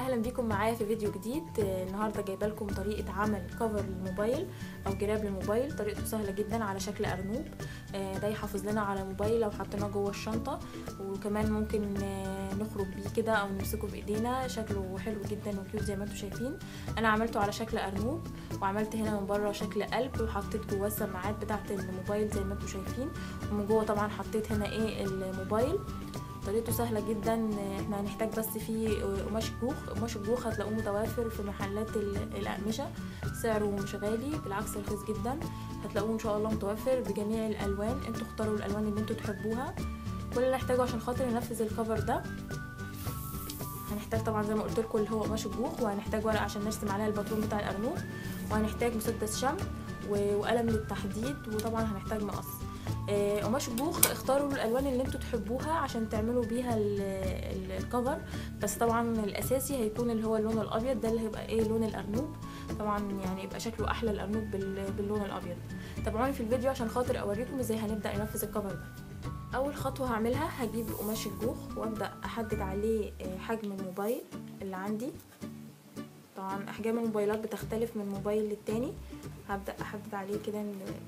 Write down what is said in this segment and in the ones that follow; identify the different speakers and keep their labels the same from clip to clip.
Speaker 1: اهلا بيكم معايا في فيديو جديد آه، النهارده جايبه لكم طريقه عمل كفر للموبايل او جراب للموبايل طريقته سهله جدا على شكل ارنوب آه، ده يحافظ لنا على الموبايل لو حطيناه جوه الشنطه وكمان ممكن آه، نخرج بيه كده او نمسكه بايدينا شكله حلو جدا وكيوت زي ما انتم شايفين انا عملته على شكل ارنوب وعملت هنا من بره شكل قلب وحطيت جواه السماعات بتاعه الموبايل زي ما انتم شايفين ومن جوه طبعا حطيت هنا ايه الموبايل طريقته سهلة جدا احنا هنحتاج بس فيه قماش جوخ قماش الجوخ هتلاقوه متوافر في محلات ال- الأقمشة سعره مش غالي بالعكس رخيص جدا هتلاقوه ان شاء الله متوفر بجميع الألوان انتوا اختاروا الألوان اللي انتوا تحبوها كل اللي نحتاجه عشان خاطر ننفذ الكفر ده هنحتاج طبعا زي ما قلت لكم اللي هو قماش الجوخ وهنحتاج ورقة عشان نرسم عليها الباترون بتاع الأرنوب وهنحتاج مسدس شمع و- وقلم للتحديد وطبعا هنحتاج مقص آه، قماش الجوخ اختاروا الالوان اللي انتوا تحبوها عشان تعملوا بيها ال- ال- الكفر بس طبعا الاساسي هيكون اللي هو اللون الابيض ده اللي هيبقى ايه لون الارنوب طبعا يعني يبقى شكله احلى الارنوب بال- باللون الابيض تابعوني في الفيديو عشان خاطر اوريكم ازاي هنبدا ننفذ الكفر ده اول خطوه هعملها هجيب قماش الجوخ وابدا احدد عليه آه، حجم الموبايل اللي عندي طبعا احجام الموبايلات بتختلف من موبايل للتاني هبدا احدد عليه كده ال-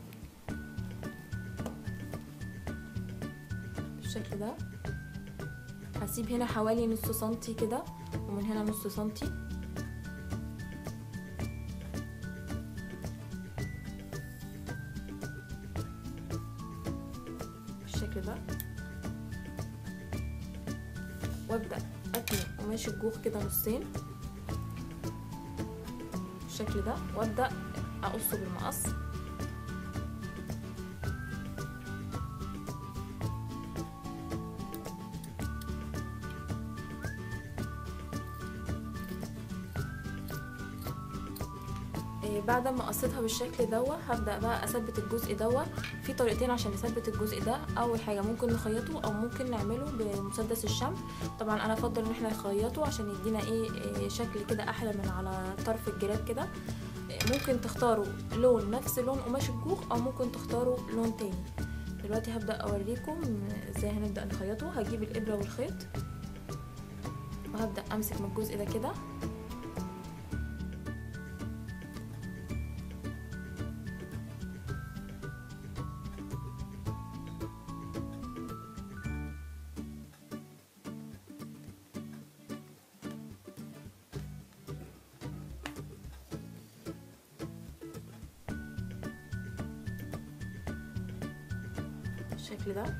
Speaker 1: بالشكل ده هسيب هنا حوالي نص سنتي كده ومن هنا نص سنتي بالشكل ده وابدا اتني قماش الجوخ كده نصين بالشكل ده وابدا اقصه بالمقص إيه، بعد ما قصيتها بالشكل دوا هبدا بقى اثبت الجزء دوا في طريقتين عشان نثبت الجزء ده اول حاجه ممكن نخيطه او ممكن نعمله بمسدس الشمع طبعا انا افضل ان احنا نخيطه عشان يدينا ايه إيه، شكل كده احلى من على طرف الجراب كده إيه، ممكن تختاروا لون نفس لون قماش الجوخ او ممكن تختاروا لون تاني دلوقتي هبدا اوريكم ازاي هنبدا نخيطه هجيب الابره والخيط وهبدا امسك من الجزء ده كده بالشكل ده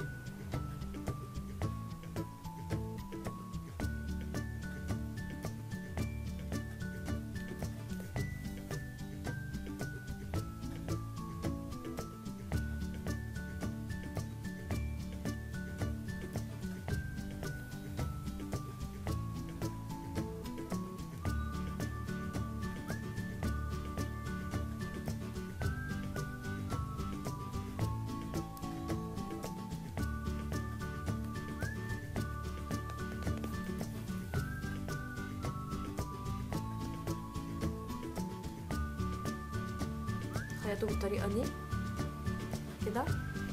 Speaker 1: خيطه بالطريقه دي كده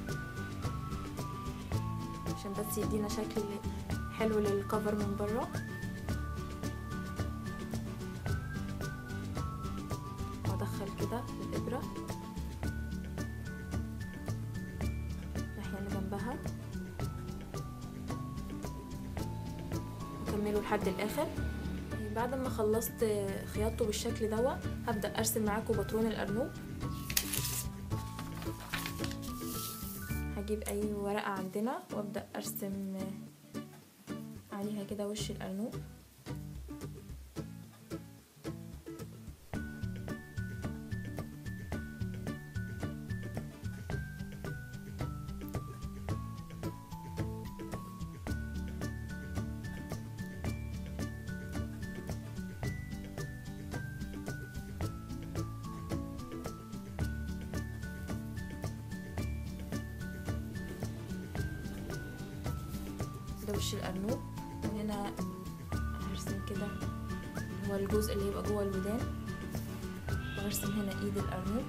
Speaker 1: عشان بس يدينا شكل حلو للكفر من بره وادخل كده الابره الناحيه اللي جنبها واكمله لحد الاخر بعد ما خلصت خياطته بالشكل دوا هبدا ارسم معاكم باترون الارنوب هجيب اي ورقه عندنا وابدا ارسم عليها كده وش الارنوب ده وش الأرنوب وهنا هرسم كده هو الجزء اللي يبقى جوه الودان وهرسم هنا ايد الأرنوب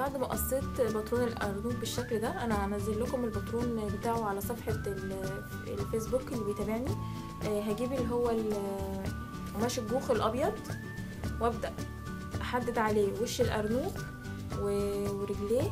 Speaker 1: بعد ما قصيت باترون الارنوب بالشكل ده انا هنزل لكم الباترون بتاعه على صفحه ال- الفيسبوك اللي بيتابعني آه، هجيب اللي هو ال- قماش الجوخ الابيض وابدا احدد عليه وش الارنوب و- ورجليه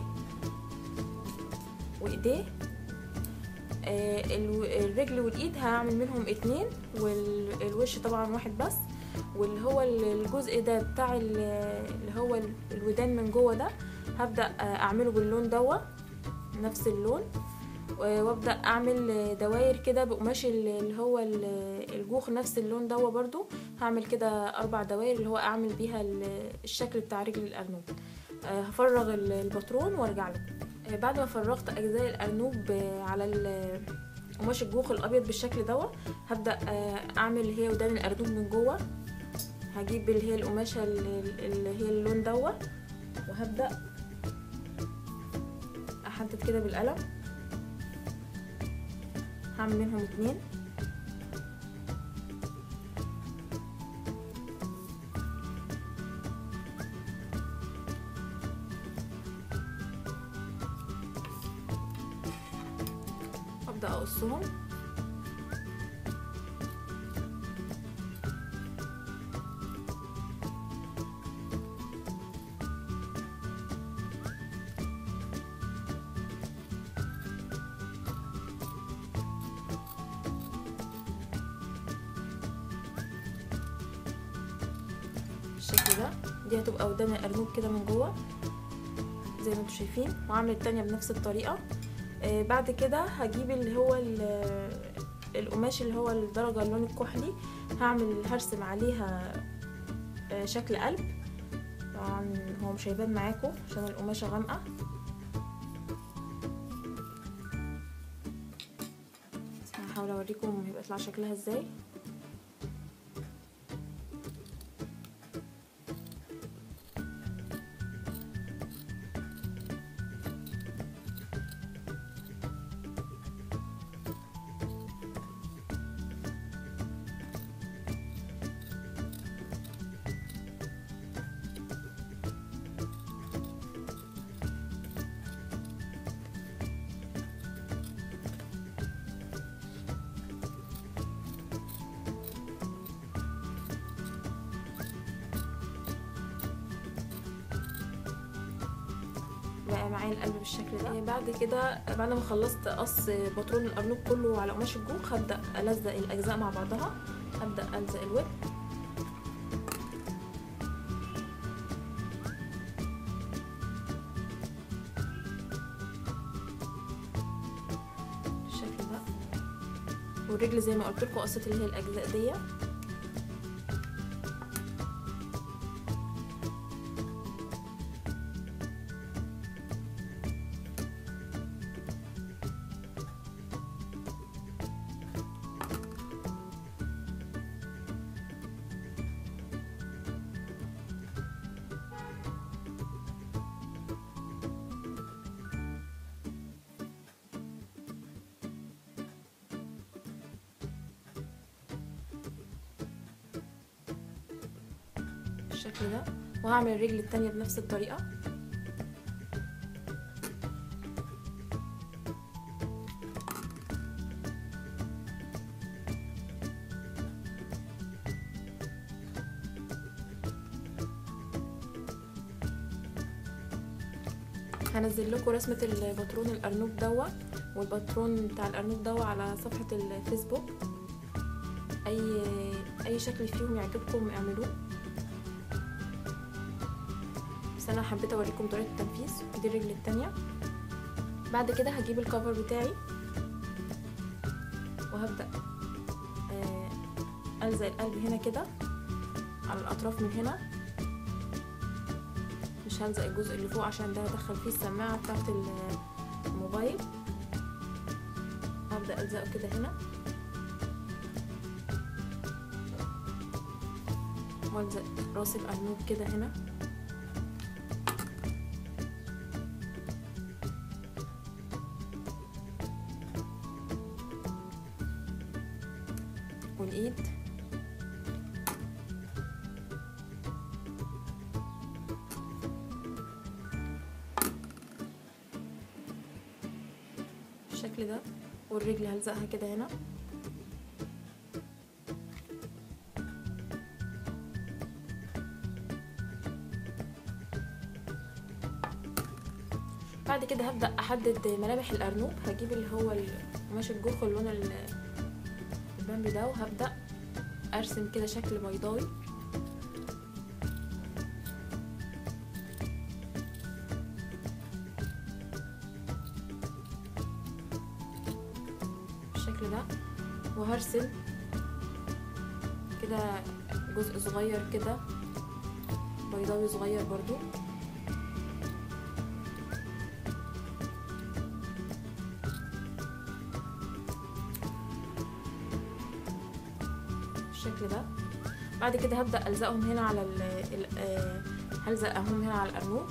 Speaker 1: وايديه آه، الو- الرجل والايد هعمل منهم اتنين والوش طبعا واحد بس واللي هو الجزء ده بتاع ال- اللي هو ال- الودان من جوه ده هبدا آه، اعمله باللون دوا نفس اللون و- وابدا اعمل دواير كده بقماش ال- اللي هو ال- الجوخ نفس اللون دوا برضو هعمل كده اربع دواير اللي هو اعمل بيها ال- الشكل بتاع رجل الارنوب آه، هفرغ ال- الباترون وارجع لكم آه، بعد ما فرغت اجزاء الارنوب آه، على ال- قماش الجوخ الابيض بالشكل دوا هبدا آه، اعمل اللي هي ودان الارنوب من جوه هجيب اللي هي القماشه ال- اللي هي اللون دوا وهبدا احدد كده بالقلم هعمل منهم اتنين ابدا اقصهم بالشكل ده دي هتبقى ودان الارنوب كده من جوه زي ما انتم شايفين وعامل التانية بنفس الطريقة آه بعد كده هجيب اللي هو ال- القماش اللي هو الدرجة اللون الكحلي هعمل هرسم عليها آه شكل قلب طبعا هو مش هيبان معاكم عشان القماشة غامقة بس هحاول اوريكم هيبقى يطلع شكلها ازاي بقى معايا القلب بالشكل ده بعد كده بعد ما خلصت قص باترون الارنوب كله على قماش الجوخ هبدا الزق الاجزاء مع بعضها هبدا الزق الوجه بالشكل ده والرجل زي ما قلت لكم قصت اللي هي الاجزاء دي بالشكل ده وهعمل الرجل التانية بنفس الطريقة هنزل لكم رسمة الباترون الأرنوب دوا والباترون بتاع الأرنوب دوا على صفحة الفيسبوك أي أي شكل فيهم يعجبكم اعملوه بس انا حبيت اوريكم طريقه التنفيذ دي الرجل التانية بعد كده هجيب الكفر بتاعي وهبدا آه، الزق القلب هنا كده على الاطراف من هنا مش هلزق الجزء اللي فوق عشان ده هدخل فيه السماعه بتاعت ال- الموبايل هبدا الزقه كده هنا والزق راس الارنوب كده هنا والايد بالشكل ده والرجل هلزقها كده هنا بعد كده هبدأ أحدد ملامح الأرنوب هجيب اللي هو قماش الجوخ اللون البامبي ده وهبدأ أرسم كده شكل بيضاوي بالشكل ده وهرسم كده جزء صغير كده بيضاوي صغير برضو بالشكل ده بعد كده هبدأ ألزقهم هنا على ال ال آه هلزقهم هنا على الأرنوب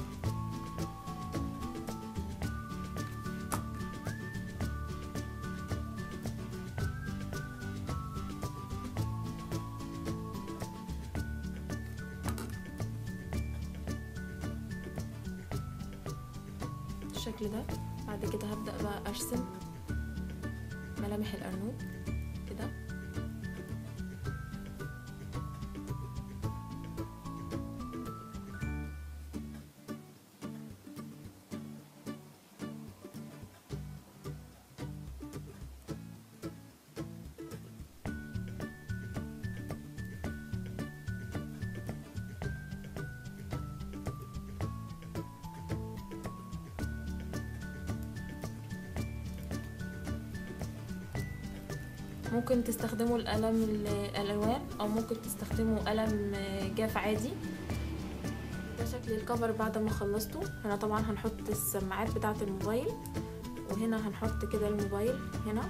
Speaker 1: بالشكل ده بعد كده هبدأ بقى أرسم ملامح الأرنوب كده ممكن تستخدموا القلم الالوان او ممكن تستخدموا قلم جاف عادي ده شكل الكفر بعد ما خلصته هنا طبعا هنحط السماعات بتاعه الموبايل وهنا هنحط كده الموبايل هنا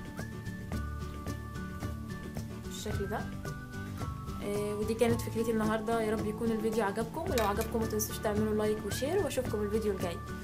Speaker 1: بالشكل ده آه ودي كانت فكرتي النهارده يا رب يكون الفيديو عجبكم ولو عجبكم ما تنسوش تعملوا لايك وشير واشوفكم الفيديو الجاي